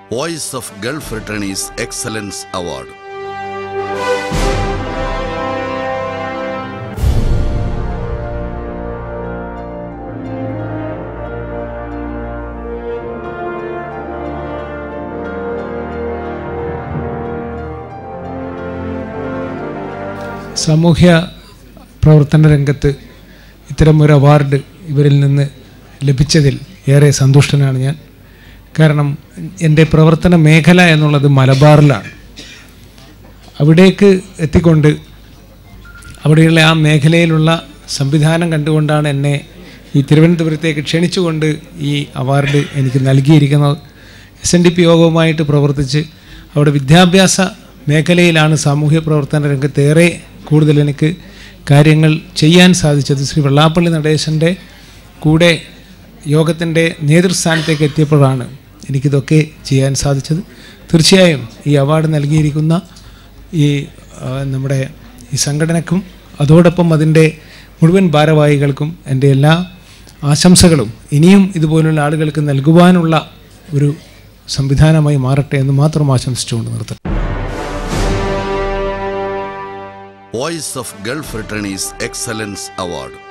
voice of Gulf returnees excellence award സാമൂഹ്യ പ്രവർത്തന രംഗത്ത് ഇത്തരം ഒരു അവാർഡ് ഇവരിൽ നിന്ന് ലഭിച്ചതിൽ ഏറെ സന്തുഷ്ടനാണ് ഞാൻ കാരണം എൻ്റെ പ്രവർത്തന മേഖല എന്നുള്ളത് മലബാറിലാണ് അവിടേക്ക് എത്തിക്കൊണ്ട് അവിടെയുള്ള ആ മേഖലയിലുള്ള സംവിധാനം കണ്ടുകൊണ്ടാണ് എന്നെ ഈ തിരുവനന്തപുരത്തേക്ക് ക്ഷണിച്ചുകൊണ്ട് ഈ അവാർഡ് എനിക്ക് നൽകിയിരിക്കുന്നത് എസ് എൻ ഡി പി യോഗവുമായിട്ട് പ്രവർത്തിച്ച് അവിടെ വിദ്യാഭ്യാസ മേഖലയിലാണ് സാമൂഹ്യ പ്രവർത്തന രംഗത്ത് ഏറെ കൂടുതൽ എനിക്ക് കാര്യങ്ങൾ ചെയ്യാൻ സാധിച്ചത് ശ്രീ വെള്ളാപ്പള്ളി നടേശൻ്റെ കൂടെ യോഗത്തിൻ്റെ നേതൃസ്ഥാനത്തേക്ക് എത്തിയപ്പോഴാണ് എനിക്കിതൊക്കെ ചെയ്യാൻ സാധിച്ചത് തീർച്ചയായും ഈ അവാർഡ് നൽകിയിരിക്കുന്ന ഈ ആ, നമ്മുടെ ഈ സംഘടനക്കും അതോടൊപ്പം അതിൻ്റെ മുഴുവൻ ഭാരവാഹികൾക്കും എൻ്റെ എല്ലാ ആശംസകളും ഇനിയും ഇതുപോലുള്ള ആളുകൾക്ക് നൽകുവാനുള്ള ഒരു സംവിധാനമായി മാറട്ടെ എന്ന് മാത്രം ആശംസിച്ചുകൊണ്ട് നിർത്തട്ടെ voice of Gulf returnees excellence award